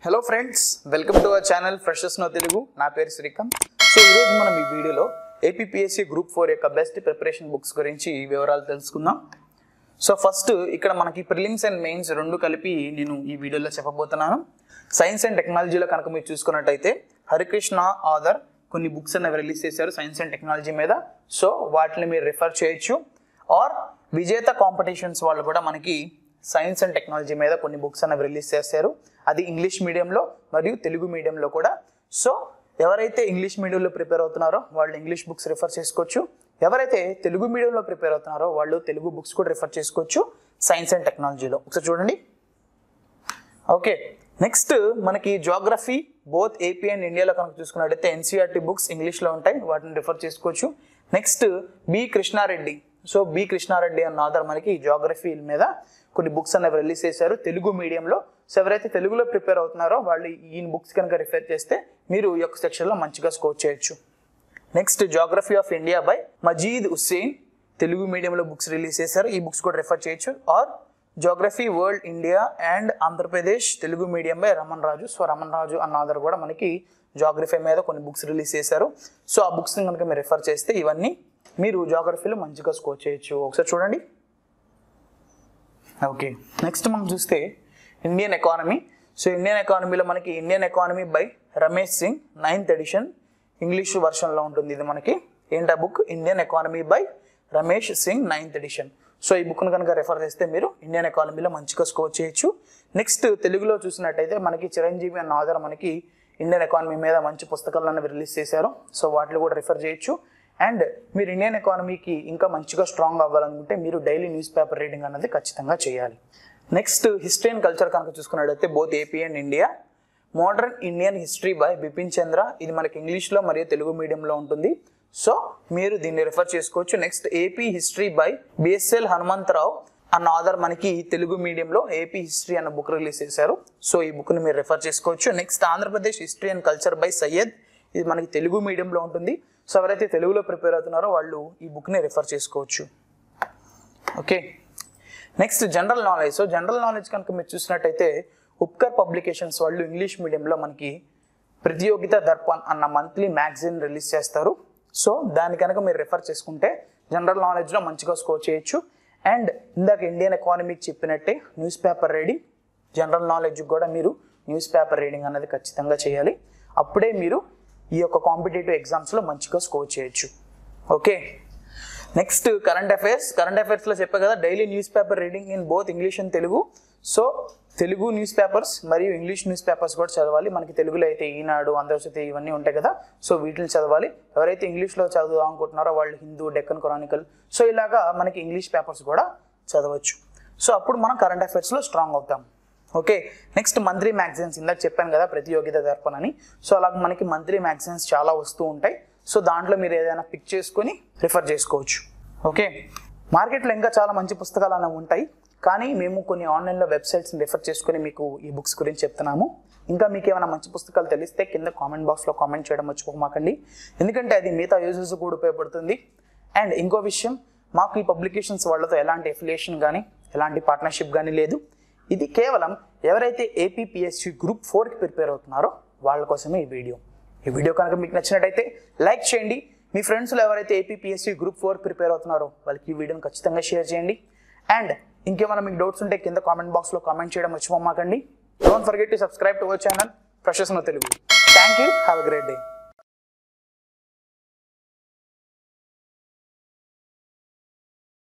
hello friends welcome to our channel freshers know Telugu నా పేరు Srikanth so ఈరోజు మనం ఈ వీడియోలో ఏపీపీఎస్సీ గ్రూప్ ఫోర్ యొక్క బెస్ట్ ప్రిపరేషన్ బుక్స్ గురించి వివరాలు తెలుసుకుందాం సో ఫస్ట్ ఇక్కడ మనకి ప్రిలిమ్స్ అండ్ మెయిన్స్ రెండు కలిపి నేను ఈ వీడియోలో చెప్పబోతున్నాను సైన్స్ అండ్ టెక్నాలజీలో కనుక మీరు చూసుకున్నట్టయితే హరికృష్ణ ఆదర్ కొన్ని బుక్స్ అనేవి రిలీజ్ చేశారు సైన్స్ అండ్ టెక్నాలజీ మీద సో వాటిని మీరు రిఫర్ చేయొచ్చు ఆర్ విజేత కాంపిటీషన్స్ వాళ్ళు కూడా మనకి సైన్స్ అండ్ టెక్నాలజీ మీద కొన్ని బుక్స్ అనేవి రిలీజ్ చేశారు అది ఇంగ్లీష్ మీడియంలో మరియు తెలుగు మీడియంలో కూడా సో ఎవరైతే ఇంగ్లీష్ మీడియంలో ప్రిపేర్ అవుతున్నారో వాళ్ళు ఇంగ్లీష్ బుక్స్ రిఫర్ చేసుకోవచ్చు ఎవరైతే తెలుగు మీడియంలో ప్రిపేర్ అవుతున్నారో వాళ్ళు తెలుగు బుక్స్ కూడా రిఫర్ చేసుకోవచ్చు సైన్స్ అండ్ టెక్నాలజీలో ఒకసారి చూడండి ఓకే నెక్స్ట్ మనకి జోగ్రఫీ బోత్ ఏపీ అండ్ ఇండియాలో కనుక చూసుకున్నట్టయితే ఎన్సీఆర్టీ బుక్స్ ఇంగ్లీష్లో ఉంటాయి వాటిని రిఫర్ చేసుకోవచ్చు next B Krishna Reddy so B Krishna Reddy అన్న ఆధార్ మనకి జోగ్రఫీ మీద కొన్ని బుక్స్ అనేవి రిలీజ్ చేశారు తెలుగు మీడియంలో సో ఎవరైతే తెలుగులో ప్రిపేర్ అవుతున్నారో వాళ్ళు ఈ బుక్స్ కనుక రిఫర్ చేస్తే మీరు ఈ యొక్క సెక్షన్లో మంచిగా స్కోర్ చేయొచ్చు next geography of India by Majeed Hussain Telugu మీడియంలో బుక్స్ రిలీజ్ చేశారు ఈ బుక్స్ కూడా రిఫర్ చేయొచ్చు or geography world India and Andhra Pradesh Telugu medium by Raman Raju so Raman Raju అన్న ఆధార్ కూడా మనకి జాగ్రఫీ మీద కొన్ని బుక్స్ రిలీజ్ చేశారు సో ఆ బుక్స్ని కనుక మీరు రిఫర్ చేస్తే ఇవన్నీ మీరు జాగ్రఫీలో మంచిగా స్కోర్ చేయొచ్చు ఒకసారి చూడండి ఓకే నెక్స్ట్ మనం చూస్తే ఇండియన్ ఎకానమీ సో ఇండియన్ ఎకానమీలో మనకి Indian economy by Ramesh Singh ninth edition English వర్షన్లో ఉంటుంది ఇది మనకి ఏంటా book Indian economy by Ramesh Singh ninth edition so ఈ బుక్ను కనుక రెఫర్ చేస్తే మీరు ఇండియన్ ఎకానమీలో మంచిగా స్కోర్ చేయొచ్చు నెక్స్ట్ తెలుగులో చూసినట్టయితే మనకి చిరంజీవి అన్న ఆధార్ మనకి ఇండియన్ ఎకానమీ మీద మంచి పుస్తకాలను అనేవి రిలీజ్ చేశారు సో వాటిని కూడా రిఫర్ చేయొచ్చు అండ్ మీరు ఇండియన్ ఎకానమీకి ఇంకా మంచిగా స్ట్రాంగ్ అవ్వాలనుకుంటే మీరు డైలీ న్యూస్ పేపర్ రీడింగ్ అనేది ఖచ్చితంగా చేయాలి నెక్స్ట్ హిస్టరీ అండ్ కల్చర్ కనుక చూసుకున్నట్టయితే both AP and India modern Indian history by Bipin Chandra ఇది మనకి ఇంగ్లీష్లో మరియు తెలుగు మీడియంలో ఉంటుంది సో మీరు దీన్ని రిఫర్ చేసుకోవచ్చు next AP history by BSL Hanumantharao అన్న ఆధార్ మనకి తెలుగు మీడియంలో ఏపీ హిస్టరీ అన్న బుక్ రిలీజ్ చేశారు సో ఈ బుక్ని మీరు రిఫర్ చేసుకోవచ్చు next Andhra Pradesh history and culture by Syed ఇది మనకి తెలుగు మీడియంలో ఉంటుంది సో ఎవరైతే తెలుగులో ప్రిపేర్ అవుతున్నారో వాళ్ళు ఈ బుక్ని రిఫర్ చేసుకోవచ్చు okay next general knowledge so general knowledge కనుక మీరు చూసినట్టయితే ఉప్కర్ పబ్లికేషన్స్ వాళ్ళు ఇంగ్లీష్ మీడియంలో మనకి ప్రతియోగిత దర్పణ్ అన్న మంత్లీ మ్యాగజైన్ రిలీజ్ చేస్తారు సో దాన్ని కనుక మీరు రిఫర్ చేసుకుంటే జనరల్ నాలెడ్జ్లో మంచిగా స్కోర్ చేయొచ్చు అండ్ ఇందాక ఇండియన్ ఎకానమీకి చెప్పినట్టే newspaper reading general knowledge కూడా మీరు న్యూస్ పేపర్ రీడింగ్ అనేది ఖచ్చితంగా చేయాలి అప్పుడే మీరు ఈ యొక్క కాంపిటేటివ్ ఎగ్జామ్స్లో మంచిగా స్కోర్ చేయొచ్చు okay next current affairs current అఫైర్స్లో చెప్పా కదా daily newspaper reading in both English and Telugu so Telugu newspapers మరియు ఇంగ్లీష్ న్యూస్ పేపర్స్ కూడా చదవాలి మనకి తెలుగులో అయితే ఈనాడు ఆంధ్రజ్యోతి ఇవన్నీ ఉంటాయి కదా సో వీటిని చదవాలి ఎవరైతే ఇంగ్లీష్లో చదువుదాం అనుకుంటున్నారో వాళ్ళు హిందూ డెక్కన్ క్రానికల్ సో ఇలాగా మనకి ఇంగ్లీష్ పేపర్స్ కూడా చదవచ్చు సో అప్పుడు మనం కరెంట్ అఫైర్స్లో స్ట్రాంగ్ అవుతాం ఓకే నెక్స్ట్ మంత్లీ మ్యాగజైన్స్ ఇందాక చెప్పాను కదా ప్రతియోగిత దర్పణ అని సో అలాగ మనకి మంత్లీ మ్యాగజైన్స్ చాలా వస్తూ ఉంటాయి సో దాంట్లో మీరు ఏదైనా పిక్ చేసుకొని రిఫర్ చేసుకోవచ్చు ఓకే మార్కెట్లో ఇంకా చాలా మంచి పుస్తకాలు అనేవి ఉంటాయి కానీ మేము కొన్ని ఆన్లైన్లో వెబ్సైట్స్ని రిఫర్ చేసుకొని మీకు ఈ బుక్స్ గురించి చెప్తున్నాము ఇంకా మీకు ఏమైనా మంచి పుస్తకాలు తెలిస్తే కింద కామెంట్ బాక్స్లో కామెంట్ చేయడం మర్చిపోమాకండి ఎందుకంటే అది మిగతా యూజర్స్ కూడా ఉపయోగపడుతుంది అండ్ ఇంకో విషయం మాకు ఈ పబ్లికేషన్స్ వాళ్ళతో ఎలాంటి ఎఫిలియేషన్ కానీ ఎలాంటి పార్ట్నర్షిప్ కానీ లేదు ఇది కేవలం ఎవరైతే ఏపీపీఎస్సి గ్రూప్ ఫోర్కి ప్రిపేర్ అవుతున్నారో వాళ్ళ కోసమే ఈ వీడియో ఈ వీడియో కనుక మీకు నచ్చినట్టయితే లైక్ చేయండి మీ ఫ్రెండ్స్లో ఎవరైతే ఏపీపీఎస్సి గ్రూప్ ఫోర్ ప్రిపేర్ అవుతున్నారో వాళ్ళకి ఈ వీడియోని ఖచ్చితంగా షేర్ చేయండి అండ్ ఇంకేమైనా మీకు డౌట్స్ ఉంటే కింద కామెంట్ బాక్స్లో కామెంట్ చేయడం మర్చిపోమాకండి don't forget to subscribe to our channel freshers know Telugu thank you have a great day